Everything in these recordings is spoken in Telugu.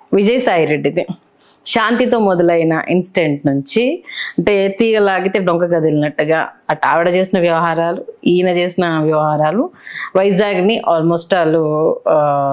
విజయసాయి రెడ్డిది శాంతితో మొదలైన ఇన్సిడెంట్ నుంచి అంటే తీగలాగితే డొంక కదిలినట్టుగా అటు ఆవిడ చేసిన వ్యవహారాలు ఈయన చేసిన వ్యవహారాలు వైజాగ్ని ఆల్మోస్ట్ వాళ్ళు ఆ,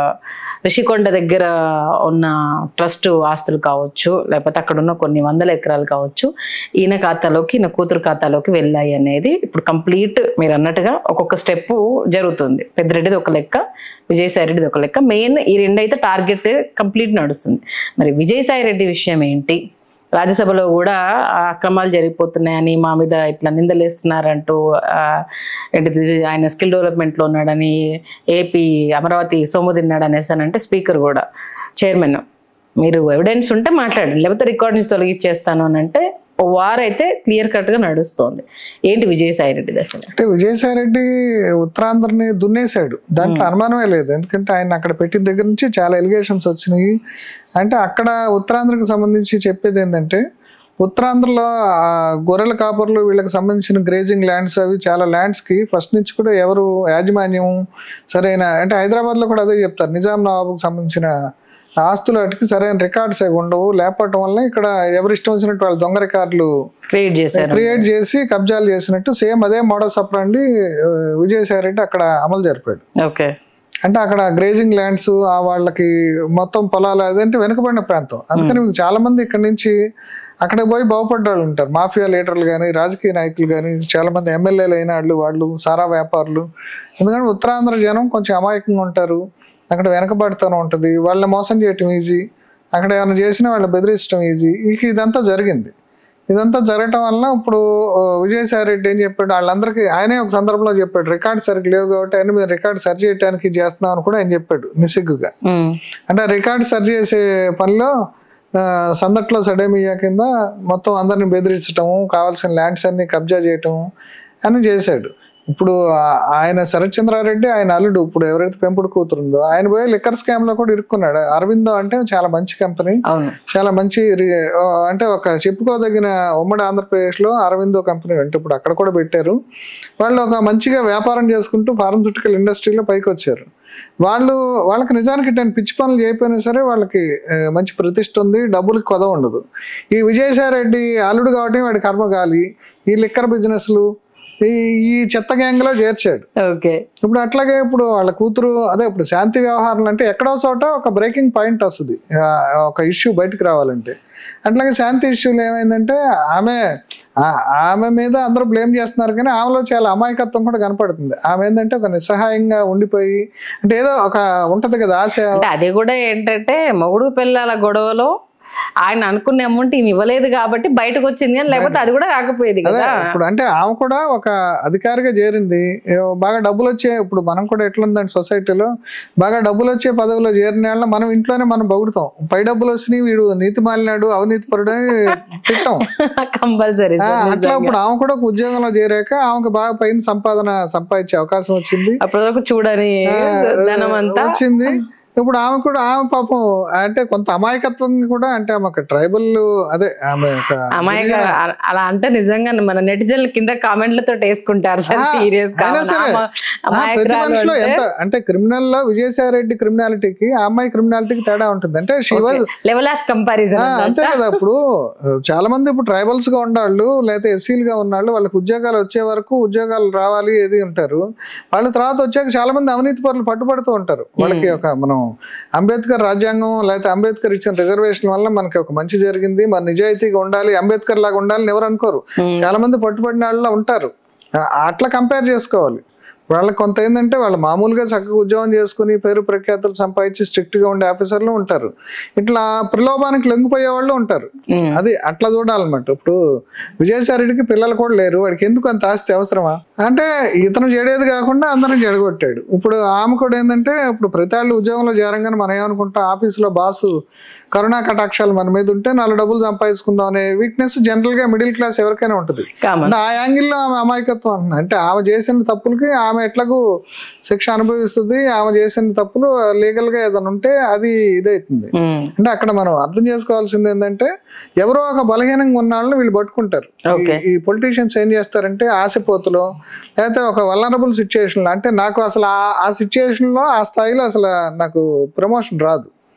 రిషికొండ దగ్గర ఉన్న ట్రస్ట్ ఆస్తులు కావచ్చు లేకపోతే అక్కడ ఉన్న కొన్ని వందల ఎకరాలు కావచ్చు ఈయన ఖాతాలోకి ఈయన కూతురు ఖాతాలోకి వెళ్ళాయి అనేది ఇప్పుడు కంప్లీట్ మీరు అన్నట్టుగా ఒక్కొక్క స్టెప్ జరుగుతుంది పెద్దిరెడ్డిది ఒక లెక్క విజయసాయి రెడ్డిది ఒక లెక్క మెయిన్ ఈ రెండు అయితే టార్గెట్ కంప్లీట్ నడుస్తుంది మరి విజయసాయి రెడ్డి విషయం ఏంటి రాజ్యసభలో కూడా ఆ అక్రమాలు జరిగిపోతున్నాయని మా మీద ఇట్లా నిందలేస్తున్నారంటూ ఆ, ఏంటిది ఆయన స్కిల్ డెవలప్మెంట్లో ఉన్నాడని ఏపీ అమరావతి సొమ్ము తిన్నాడు అనేసి అని అంటే స్పీకర్ కూడా చైర్మన్ మీరు ఎవిడెన్స్ ఉంటే మాట్లాడండి లేకపోతే రికార్డ్ నుంచి తొలగించేస్తాను అని అంటే ఓ వార్ అయితే క్లియర్ కట్గా నడుస్తోంది ఏంటి విజయసాయి రెడ్డి అసలు అంటే విజయసాయి రెడ్డి ఉత్తరాంధ్రని దున్నేశాడు దాంట్లో అనుమానమే లేదు ఎందుకంటే ఆయన అక్కడ పెట్టిన దగ్గర నుంచి చాలా ఎలిగేషన్స్ వచ్చినాయి అంటే అక్కడ ఉత్తరాంధ్రకి సంబంధించి చెప్పేది ఏంటంటే ఉత్తరాంధ్రలో ఆ గొర్రెల కాపర్లు వీళ్ళకి సంబంధించిన గ్రేజింగ్ ల్యాండ్స్ అవి చాలా ల్యాండ్స్ కి ఫస్ట్ నుంచి కూడా ఎవరు యాజమాన్యం సరైన అంటే హైదరాబాద్ లో కూడా అదే చెప్తారు నిజాం నవాబుకి సంబంధించిన ఆస్తులు వాటికి సరైన రికార్డ్స్ అవి ఉండవు లేకపోవటం వల్ల ఇక్కడ ఎవరి ఇష్టం వచ్చినట్టు వాళ్ళు దొంగ రికార్డులు క్రియేట్ చేశారు క్రియేట్ చేసి కబ్జాలు చేసినట్టు సేమ్ అదే మోడల్ సప్రండి విజయసాయి రెడ్డి అక్కడ అమలు జరిపాడు ఓకే అంటే అక్కడ గ్రేజింగ్ ల్యాండ్స్ ఆ వాళ్ళకి మొత్తం పొలాలు అదంటే వెనుకబడిన ప్రాంతం అందుకని మీకు చాలా మంది ఇక్కడ నుంచి అక్కడికి పోయి బాగుపడ్డ వాళ్ళు ఉంటారు మాఫియా లీడర్లు కానీ రాజకీయ నాయకులు కానీ చాలా మంది ఎమ్మెల్యేలు అయిన వాళ్ళు వాళ్ళు సారా వ్యాపారులు ఎందుకంటే ఉత్తరాంధ్ర జనం కొంచెం అమాయకంగా ఉంటారు అక్కడ వెనకబడుతూనే ఉంటుంది వాళ్ళని మోసం చేయటం ఈజీ అక్కడ ఏమైనా చేసినా వాళ్ళని బెదిరించడం ఈజీ ఇక ఇదంతా జరిగింది ఇదంతా జరగటం వల్ల ఇప్పుడు ఆ, విజయసాయి రెడ్డి ఏం చెప్పాడు వాళ్ళందరికీ ఆయనే ఒక సందర్భంలో చెప్పాడు రికార్డ్ సరిగ్గా లేవు కాబట్టి ఆయన మీరు రికార్డ్ సరి చేయడానికి చేస్తున్నాం అని కూడా ఆయన చెప్పాడు నిసిగ్గుగా ఉమ్. అంటే రికార్డ్ సరి చేసే పనిలో ఆ, సందట్లో సడేమియా కింద మొత్తం అందరిని బెదిరించటము కావాల్సిన ల్యాండ్స్ అన్ని కబ్జా చేయటం అని చేశాడు ఇప్పుడు ఆ- ఆయన శరత్చంద్రారెడ్డి ఆయన అల్లుడు ఇప్పుడు ఎవరైతే పెంపుడు కూతురుందో ఆయన పోయి లిక్కర్ స్కామ్ లో కూడా ఇరుక్కున్నాడు అరవిందో అంటే చాలా మంచి కంపెనీ అవును చాలా మంచి రి- ఆ, అంటే ఒక చెప్పుకోదగిన ఉమ్మడి ఆంధ్రప్రదేశ్లో అరవిందో కంపెనీ అంటే ఇప్పుడు అక్కడ కూడా పెట్టారు వాళ్ళు ఒక మంచిగా వ్యాపారం చేసుకుంటూ ఫార్మస్యూటికల్ ఇండస్ట్రీలో పైకి వచ్చారు వాళ్ళు వాళ్ళకి నిజానికి ఇట్లాంటి పిచ్చి పనులు చేయకపోయినా సరే వాళ్ళకి ఆ, మంచి ప్రతిష్ట ఉంది డబ్బులకి కొద ఉండదు ఈ విజయసాయి రెడ్డి అల్లుడు కాబట్టి వాడి కర్మగాలి ఈ లిక్కర్ బిజినెస్లు ఈ ఈ చెత్త గ్యాంగ్లో చేర్చాడు ఓకే ఇప్పుడు అట్లాగే ఇప్పుడు వాళ్ళ కూతురు అదే ఇప్పుడు శాంతి వ్యవహారాలు అంటే ఎక్కడో చోట ఒక బ్రేకింగ్ పాయింట్ వస్తుంది ఆ, ఒక ఇష్యూ బయటకు రావాలంటే అట్లాగే శాంతి ఇష్యూలో ఏమైందంటే ఆమె ఆ- ఆమె మీద అందరూ బ్లేమ్ చేస్తున్నారు కానీ ఆమెలో చాలా అమాయకత్వం కూడా కనపడుతుంది ఆమె ఏంటంటే ఒక నిస్సహాయంగా ఉండిపోయి అంటే ఏదో ఒక ఉంటది కదా ఆశ అంటే అది కూడా ఏంటంటే మొగుడు పిల్లల గొడవలో ఆయన అనుకున్న అమౌంట్ ఈమె ఇవ్వలేదు కాబట్టి బయటకు వచ్చింది కానీ లేకపోతే అది కూడా కాకపోయేది అదే కదా ఇప్పుడు అంటే ఆమె కూడా ఒక అధికారిగా చేరింది ఏవో బాగా డబ్బులు వచ్చే ఇప్పుడు మనం కూడా ఎట్లుందండి సొసైటీలో బాగా డబ్బులు వచ్చే పదవిలో చేరిన వాళ్ళ మనం ఇంట్లోనే మనం పొగుడుతాం పై డబ్బులు వచ్చినాయి వీడు నీతి మాలినాడు అవినీతి పరుడు అని తిట్టాం కంపల్సరీ ఆ, అట్లా ఇప్పుడు ఆమె కూడా ఒక ఉద్యోగంలో చేరాక ఆమెకు బాగా పైన సంపాదన సంపాదించే అవకాశం వచ్చింది అప్పటి వరకు చూడని ధనం అంతా వచ్చింది ఇప్పుడు ఆమె కూడా ఆమె పాపం అంటే కొంత అమాయకత్వం కూడా అంటే ఆమె ఒక ట్రైబల్ అదే ఆమె ఒక అమాయక అ- అలా అంటే నిజంగా మన నెటిజన్ల కింద కామెంట్లతో వేసుకుంటారు సార్ ఆ, సీరియస్ అయినా సరే. ఆ, ప్రతి మనిషిలో ఎంత అంటే క్రిమినల్ లో విజయసాయి రెడ్డి క్రిమినాలిటీకి ఆ అమ్మాయి క్రిమినాలిటీకి తేడా ఉంటుంది అంటే she was level of comparison అంతే కదా ఇప్పుడు చాలా మంది ఇప్పుడు ట్రైబల్స్ గా ఉన్నాళ్ళు లేకపోతే ఎస్సీలు గా ఉన్నాళ్ళు వాళ్ళకి ఉద్యోగాలు వచ్చే వరకు ఉద్యోగాలు రావాలి ఏది ఉంటారు వాళ్ళ తర్వాత వచ్చాక చాలా మంది అవినీతి పరులు పట్టుబడుతూ ఉంటారు వాళ్ళకి ఒక మనం అంబేద్కర్ రాజ్యాంగం లేకపోతే అంబేద్కర్ ఇచ్చిన రిజర్వేషన్ వల్ల మనకి ఒక మంచి జరిగింది మన నిజాయితీగా ఉండాలి అంబేద్కర్ లాగా ఉండాలని ఎవరు అనుకోరు చాలా మంది పట్టుబడిన వాళ్ళు ఉంటారు ఆ- అట్లా కంపేర్ చేసుకోవాలి వాళ్ళకి కొంత ఏంటంటే వాళ్ళు మామూలుగా చక్కగా ఉద్యోగం చేసుకుని పేరు ప్రఖ్యాతులు సంపాదించి స్ట్రిక్ట్ గా ఉండే ఆఫీసర్లు ఉంటారు ఇట్లా ప్రలోభానికి లొంగిపోయే వాళ్ళు ఉంటారు అది అట్లా చూడాలన్నమాట ఇప్పుడు విజయసాయి రెడ్డికి పిల్లలు కూడా లేరు వాడికి ఎందుకు అంత ఆస్తి అవసరమా అంటే ఇతను చెడేది కాకుండా అందరిని చెడగొట్టాడు ఇప్పుడు ఆమె కూడా ఏంటంటే ఇప్పుడు ప్రతి వాళ్ళు ఉద్యోగంలో చేరంగానే మనం ఏమనుకుంటాం ఆఫీసులో బాసు కరుణా కటాక్షాలు మన మీద ఉంటే నాలుగు డబ్బులు సంపాదించుకుందాం అనే వీక్నెస్ జనరల్ గా మిడిల్ క్లాస్ ఎవరికైనా ఉంటుంది కామన్ అంటే ఆ యాంగిల్లో ఆమె అమాయకత్వం అంటున్నా అంటే ఆమె చేసిన తప్పులకి ఆమె ఎట్లాగూ శిక్ష అనుభవిస్తుంది ఆమె చేసిన తప్పులు లీగల్ గా ఏదైనా ఉంటే అది ఇదవుతుంది అంటే అక్కడ మనం అర్థం చేసుకోవాల్సింది ఏంటంటే ఎవరో ఒక బలహీనంగా ఉన్న వాళ్ళని వీళ్ళు పట్టుకుంటారు Okay. ఈ- ఈ పొలిటీషియన్స్ ఏం చేస్తారంటే ఆశపోతులో లేకపోతే ఒక వలనరబుల్ సిచ్యుయేషన్ అంటే నాకు అసలు ఆ- ఆ సిచ్యుయేషన్ లో ఆ స్థాయిలో అసలు నాకు ప్రమోషన్ రాదు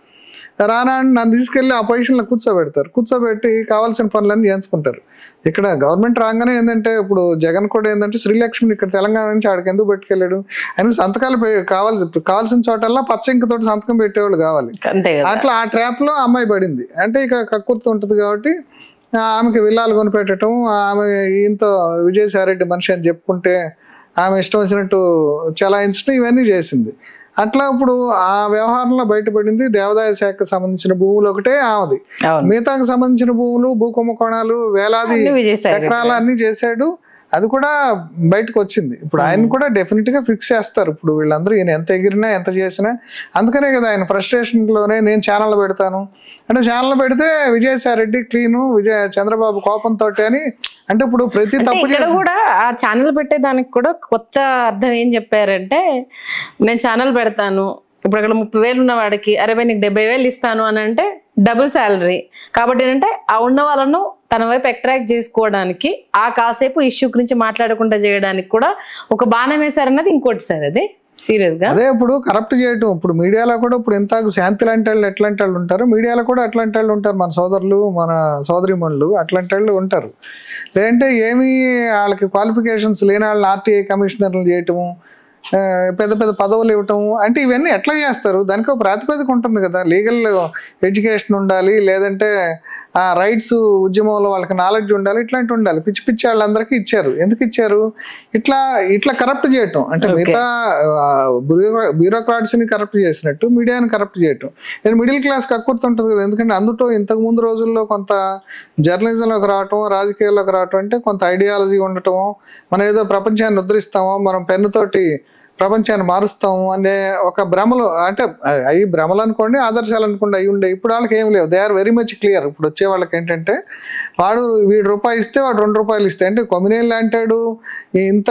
రానా అని నన్ను తీసుకెళ్ళి ఆ పొజిషన్లో కూర్చోబెడతారు కూర్చోబెట్టి కావాల్సిన పనులన్నీ చేయించుకుంటారు ఇక్కడ గవర్నమెంట్ రాగానే ఏంటంటే ఇప్పుడు జగన్ కూడా ఏంటంటే శ్రీలక్ష్మిని ఇక్కడ తెలంగాణ నుంచి ఆడికి ఎందుకు పెట్టుకెళ్ళాడు ఆయన సంతకాలు పె- కావాల్సి కావాల్సిన చోటల్లా పచ్చ ఇంకతోటి సంతకం పెట్టేవాళ్ళు కావాలి అంతే కదా అట్లా ఆ ట్రాప్ లో అమ్మాయి పడింది అంటే ఇక కక్కుర్తి ఉంటుంది కాబట్టి ఆ ఆమెకి విల్లాలు కొనిపెట్టడం ఆమె ఈయంతో విజయసాయిరెడ్డి మనిషి అని చెప్పుకుంటే ఆమె ఇష్టం వచ్చినట్టు చలాయించడం ఇవన్నీ చేసింది అట్లా ఇప్పుడు ఆ వ్యవహారంలో బయటపడింది దేవాదాయ శాఖకు సంబంధించిన భూములు ఒకటే ఆమెది అవును మిగతాకు సంబంధించిన భూములు భూ కుంభకోణాలు వేలాది అన్ని విజయసాయి రెడ్డి. ఎకరాలు అన్ని చేశాడు అది కూడా బయటకు వచ్చింది ఇప్పుడు ఆయన కూడా డెఫినెట్ గా ఫిక్స్ చేస్తారు ఇప్పుడు వీళ్ళందరూ ఈయన ఎంత ఎగిరినా ఎంత చేసినా అందుకనే కదా ఆయన ఫ్రస్ట్రేషన్ లోనే నేను ఛానల్ పెడతాను అంటే ఛానల్ పెడితే విజయసాయి రెడ్డి క్లీను విజయ చంద్రబాబు కోపంతో అని అంటే ఇప్పుడు ప్రతి అంటే తప్పు ఇక్కడ చేసి కూడా ఆ ఛానల్ పెట్టేదానికి కూడా కొత్త అర్థం ఏం చెప్పారంటే నేను ఛానల్ పెడతాను ఇప్పుడు అక్కడ ముప్పై వేలు ఉన్న వాడికి అరే భయ్ నీకు డెబ్బై వేలు ఇస్తాను అని అంటే డబుల్ శాలరీ కాబట్టి ఏంటంటే ఆ ఉన్న వాళ్ళను తన వైపు అట్రాక్ట్ చేసుకోవడానికి ఆ కాసేపు ఇష్యూ గురించి మాట్లాడకుండా చేయడానికి కూడా ఒక బాణం వేశారన్నది ఇంకోటి సార్ అది సీరియస్ గా అదే ఇప్పుడు కరప్ట్ చేయటం ఇప్పుడు మీడియాలో కూడా ఇప్పుడు ఎంత శాంతి లాంటి వాళ్ళు ఎట్లాంటి వాళ్ళు ఉంటారు మీడియాలో కూడా అట్లాంటి వాళ్ళు ఉంటారు మన సోదరులు మన సోదరిమణులు అట్లాంటి వాళ్ళు ఉంటారు లేదంటే ఏమీ వాళ్ళకి క్వాలిఫికేషన్స్ లేని వాళ్ళని ఆర్టీఐ కమిషనర్లు చేయటము ఆ, పెద్ద పెద్ద పదవులు ఇవ్వటం అంటే ఇవన్నీ ఎట్లా చేస్తారు దానికి ఒక ప్రాతిపదిక ఉంటుంది కదా లీగల్ ఎడ్యుకేషన్ ఉండాలి లేదంటే ఆ రైట్స్ ఉద్యమంలో వాళ్ళకి నాలెడ్జ్ ఉండాలి ఇట్లాంటి ఉండాలి పిచ్చి పిచ్చి వాళ్ళందరికీ ఇచ్చారు ఎందుకు ఇచ్చారు ఇట్లా ఇట్లా కరప్ట్ చేయటం అంటే Okay. మిగతా బ్యూరోక్రాట్స్ ని కరప్ట్ చేసినట్టు మీడియాని కరప్ట్ చేయటం నేను మిడిల్ క్లాస్ కక్కుర్తి ఉంటుంది కదా ఎందుకంటే అందులో ఇంతకు ముందు రోజుల్లో కొంత జర్నలిజంలోకి రావటం రాజకీయాల్లోకి రావటం అంటే కొంత ఐడియాలజీ ఉండటం మనం ఏదో ప్రపంచాన్ని ఉద్ధరిస్తామో మనం పెన్నుతోటి ప్రపంచాన్ని మారుస్తాము అనే ఒక భ్రమలు అంటే అవి భ్రమలు అనుకోండి ఆదర్శాలు అనుకోండి అవి ఉండే ఇప్పుడు వాళ్ళకి ఏం లేవు they are very much clear ఇప్పుడు వచ్చే వాళ్ళకి ఏంటంటే వాడు వీడు రూపాయి ఇస్తే వాడు రెండు రూపాయలు ఇస్తే అంటే కొమినేళ్ళు అంటాడు ఇంత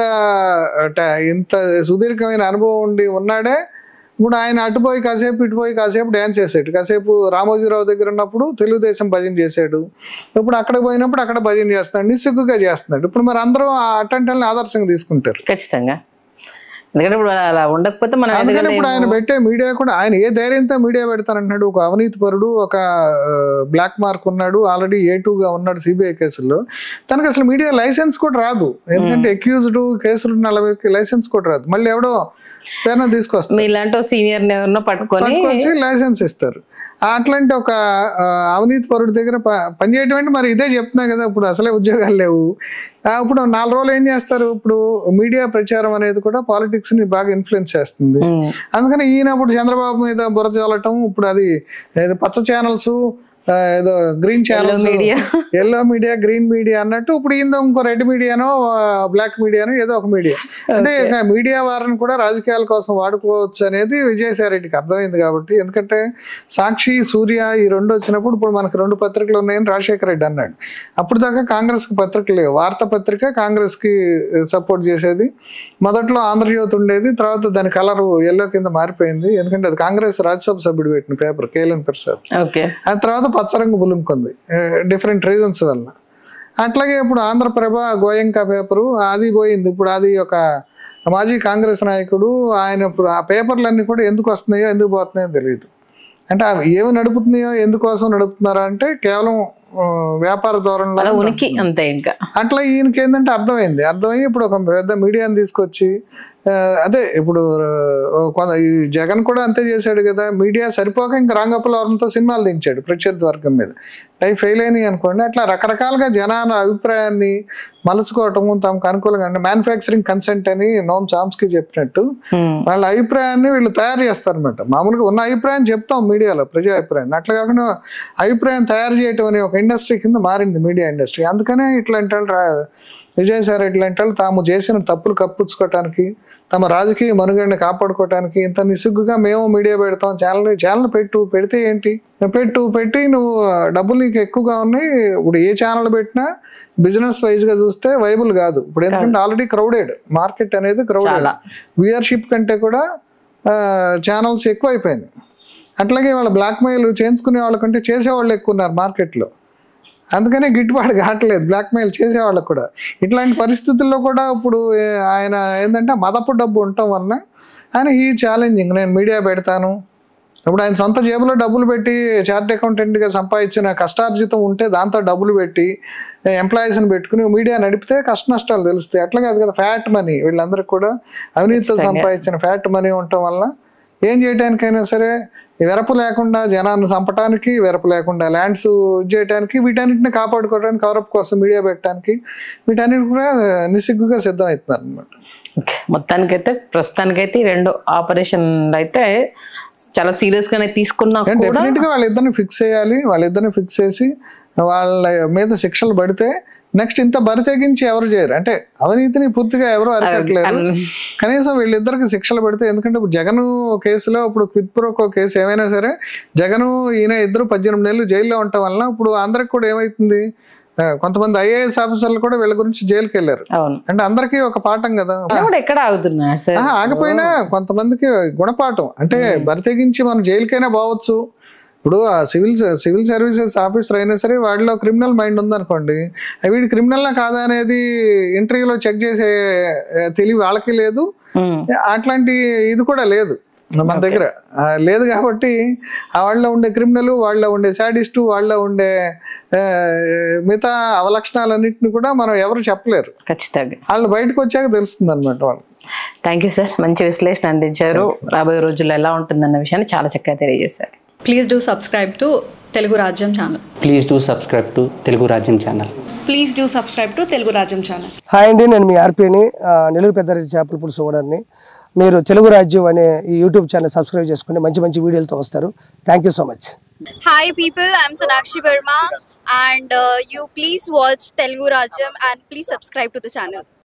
ట- ఇంత సుదీర్ఘమైన అనుభవం ఉండి ఉన్నాడే ఇప్పుడు ఆయన అటుపోయి కాసేపు ఇటుపోయి కాసేపు డ్యాన్స్ చేసాడు కాసేపు రామోజీరావు దగ్గర ఉన్నప్పుడు తెలుగుదేశం భజన చేశాడు ఇప్పుడు అక్కడ పోయినప్పుడు అక్కడ భజన చేస్తున్నాడు నిస్సిగ్గుగా చేస్తున్నాడు ఇప్పుడు మరి అందరూ ఆ అటెంటల్ని ఆదర్శంగా తీసుకుంటారు ఖచ్చితంగా ఎందుకంటే ఇప్పుడు అలా ఉండకపోతే మనం అందుకని ఇప్పుడు ఆయన ఎదగలేము. పెట్టే మీడియా కూడా ఆయన ఏ ధైర్యంతో మీడియా పెడతానంటున్నాడు ఒక అవినీతి పరుడు ఒక బ్లాక్ మార్క్ ఉన్నాడు ఆల్రెడీ ఏ గా ఉన్నాడు సిబిఐ కేసుల్లో తనకు అసలు మీడియా లైసెన్స్ కూడా రాదు ఎందుకంటే అక్యూజ్డ్ కేసులు నలభై లైసెన్స్ కూడా రాదు మళ్ళీ ఎవడో పేరున తీసుకొస్తారు మీలాంటి సీనియర్ ఎవరినో పట్టుకొని పట్టుకొచ్చి లైసెన్స్ ఇస్తారు అట్లాంటి ఒక ఆ, అవినీతి పరుడి దగ్గర ప- పనిచేయటం అంటే మరి ఇదే చెప్తున్నా కదా ఇప్పుడు అసలే ఉద్యోగాలు లేవు ఆ, ఇప్పుడు నాలుగు రోజులు ఏం చేస్తారు ఇప్పుడు మీడియా ప్రచారం అనేది కూడా పాలిటిక్స్ ని బాగా ఇన్ఫ్లుయెన్స్ చేస్తుంది ఉమ్. అందుకని ఈయన ఇప్పుడు చంద్రబాబు మీద బుర్ర చల్లటం ఇప్పుడు అది ఏదో పచ్చ ఛానల్స్ ఏదో green channels media yellow media green media అన్నట్టు ఇప్పుడు ఈయన ఇంకో రెడ్ మీడియానో బ్లాక్ మీడియానో ఏదో ఒక మీడియా అంటే ఇక మీడియా వారిని కూడా రాజకీయాల కోసం వాడుకోవచ్చు అనేది విజయసాయి రెడ్డికి అర్థమైంది కాబట్టి ఎందుకంటే సాక్షి సూర్య ఈ రెండు వచ్చినప్పుడు ఇప్పుడు మనకు రెండు పత్రికలు ఉన్నాయని రాజశేఖర రెడ్డి అన్నాడు అప్పుడు దాకా కాంగ్రెస్ కి పత్రికలు లేవు వార్తా పత్రిక కాంగ్రెస్ కి సపోర్ట్ చేసేది మొదట్లో ఆంధ్రజ్యోతి ఉండేది తర్వాత దాని కలర్ ఎల్లో కింద మారిపోయింది ఎందుకంటే అది కాంగ్రెస్ రాజ్యసభ సభ్యుడు పెట్టిన పేపర్ కేఎల్ఎన్ ప్రసాద్ ఓకే ఆ తర్వాత పచ్చరంగు బులుముకుంది డిఫరెంట్ రీజన్స్ వల్ల అట్లాగే ఇప్పుడు ఆంధ్రప్రభ గోయంక పేపరు అది పోయింది ఇప్పుడు అది ఒక మాజీ కాంగ్రెస్ నాయకుడు ఆయన ఇప్పుడు ఆ పేపర్లన్నీ కూడా ఎందుకు వస్తున్నాయో ఎందుకు పోతున్నాయో తెలియదు అంటే అవి ఏమి నడుపుతున్నాయో ఎందుకోసం నడుపుతున్నారా అంటే కేవలం ఆ, వ్యాపార అలా ధోరణిలో ఉనికి అంతే ఇంకా అట్లా ఈయనకి ఏంటంటే అర్థమైంది అర్థమయ్యి ఇప్పుడు ఒక పెద్ద మీడియాని తీసుకొచ్చి ఆ, అదే ఇప్పుడు ఆ, కొంత ఈ జగన్ కూడా అంతే చేశాడు కదా మీడియా సరిపోక ఇంకా రాంగప్పలవరంతో సినిమాలు దించాడు ప్రత్యర్థి వర్గం మీద అవి ఫెయిల్ అయినాయి అనుకోండి అట్లా రకరకాలుగా జనాల అభిప్రాయాన్ని మలుచుకోవటము తమకు అనుకూలంగా అంటే మ్యానుఫ్యాక్చరింగ్ కన్సెంట్ అని నోమ్ చామ్స్కి చెప్పినట్టు ఉమ్. వాళ్ళ అభిప్రాయాన్ని వీళ్ళు తయారు చేస్తారనమాట మామూలుగా ఉన్న అభిప్రాయం చెప్తాం మీడియాలో ప్రజా అభిప్రాయం అట్లా కాకుండా అభిప్రాయం తయారు చేయటం అనే ఒక ఇండస్ట్రీ కింద మారింది మీడియా ఇండస్ట్రీ అందుకనే ఇట్లాంటి వాళ్ళు రా- విజయసాయి రెడ్డి లాంటి వాళ్ళు తాము చేసిన తప్పులు కప్పుచ్చుకోవటానికి తమ రాజకీయ మనుగడని కాపాడుకోవటానికి ఇంత నిస్సిగ్గుగా మేము మీడియా పెడతాం ఛానల్ ఛానల్ పెట్టు పెడితే ఏంటి పెట్టు పెట్టి నువ్వు డబ్బులు నీకు ఎక్కువగా ఉన్నాయి ఇప్పుడు ఏ ఛానల్ పెట్టినా బిజినెస్ వైజ్ గా చూస్తే వైబుల్ కాదు ఇప్పుడు ఎందుకంటే ఆల్రెడీ క్రౌడెడ్ మార్కెట్ అనేది క్రౌడెడ్ చాలా. వ్యూయర్షిప్ కంటే కూడా ఛానల్స్ ఎక్కువ అయిపోయింది అట్లాగే వాళ్ళ బ్లాక్మెయిల్ చేయించుకునే వాళ్ళకంటే చేసేవాళ్ళు ఎక్కువ ఉన్నారు మార్కెట్లో అందుకనే గిట్టుబాటు కావట్లేదు బ్లాక్మెయిల్ చేసేవాళ్ళకు కూడా ఇట్లాంటి పరిస్థితుల్లో కూడా ఇప్పుడు ఏ- ఆయన ఏంటంటే మదపు డబ్బు ఉండటం వలన ఆయన ఈ ఛాలెంజింగ్ నేను మీడియా పెడతాను ఇప్పుడు ఆయన సొంత జేబులో డబ్బులు పెట్టి చార్ట్ అకౌంటెంట్ గా సంపాదించిన కష్టార్జితం ఉంటే దాంతో డబ్బులు పెట్టి ఎంప్లాయీస్ ని పెట్టుకుని మీడియా నడిపితే కష్ట నష్టాలు తెలుస్తాయి అట్లా కాదు కదా ఫ్యాట్ మనీ వీళ్ళందరికీ కూడా అవినీతితో సంపాదించిన ఫ్యాట్ మనీ ఉండటం వల్ల ఏం చేయడానికైనా సరే ఈ వెరపు లేకుండా జనాన్ని చంపడానికి వెరపు లేకుండా ల్యాండ్స్ చేయడానికి వీటన్నిటిని కాపాడుకోవడానికి కవరప్ కోసం మీడియా పెట్టడానికి వీటన్నిటి కూడా నిస్సిగ్గుగా సిద్ధం అవుతున్నారు అనమాట ఓకే మొత్తానికైతే ప్రస్తుతానికైతే ఈ రెండు ఆపరేషన్ అయితే చాలా సీరియస్ గానే తీసుకున్నా కూడా డెఫినెట్ గా వాళ్ళిద్దరిని ఫిక్స్ చేయాలి వాళ్ళిద్దరిని ఫిక్స్ చేసి వాళ్ళ మీద శిక్షలు పడితే నెక్స్ట్ ఇంత బరి తెగించి ఎవరు చేయరు అంటే అవినీతిని పూర్తిగా ఎవరు అరికట్టలేరు కనీసం వీళ్ళిద్దరికి శిక్షలు పెడితే ఎందుకంటే ఇప్పుడు జగన్ కేసులో ఇప్పుడు క్విత్ ప్రోకో కేసు ఏమైనా సరే జగన్ ఈయన ఇద్దరు పద్దెనిమిది నెలలు జైల్లో ఉండటం వలన ఇప్పుడు అందరికి కూడా ఏమైతుంది ఆ, కొంతమంది ఐఏఎస్ ఆఫీసర్లు కూడా వీళ్ళ గురించి జైలుకి వెళ్ళారు అవును అంటే అందరికీ ఒక పాఠం కదా అది కూడా ఎక్కడ ఆగుతున్నారు సార్ ఆహా, ఆగిపోయినా కొంతమందికి గుణపాఠం అంటే బరి తెగించి మనం జైలుకైనా పోవచ్చు ఇప్పుడు ఆ సివిల్ సివిల్ సర్వీసెస్ ఆఫీసర్ అయినా సరే వాడిలో క్రిమినల్ మైండ్ ఉందనుకోండి ఆ వీడి క్రిమినల్ కాదా అనేది ఇంటర్వ్యూలో చెక్ చేసే ఆ, తెలివి వాళ్ళకి లేదు ఉమ్, అట్లాంటి ఇది కూడా లేదు మన దగ్గర ఆ, లేదు కాబట్టి ఆ వాళ్ళలో ఉండే క్రిమినల్ వాళ్ళలో ఉండే శాడిస్టు వాళ్ళలో ఉండే ఆ, మిగతా అవలక్షణాలన్నింటిని కూడా మనం ఎవరు చెప్పలేరు ఖచ్చితంగా వాళ్ళు బయటకు వచ్చాక తెలుస్తుంది అనమాట వాళ్ళు థ్యాంక్ యూ సార్ మంచి విశ్లేషణ అందించారు రాబోయే రోజుల్లో ఎలా ఉంటుందన్న విషయాన్ని చాలా చక్కగా తెలియజేశారు please do subscribe to Telugu Rajyam channel please do subscribe to Telugu Rajyam channel please do subscribe to Telugu Rajyam channel hi అండి నేను మీ ఆర్పీని నెల్లూరు పెద్దారెడ్డి చేపల పులుసు ఓనర్ని మీరు తెలుగు రాజ్యం అనే ఈ యూట్యూబ్ ఛానల్ సబ్స్క్రైబ్ చేసుకుని మంచి మంచి వీడియోలతో వస్తారు thank you so much Hi people, I'm Sonakshi Verma and uh, you please watch Telugu Rajam and please subscribe to the channel.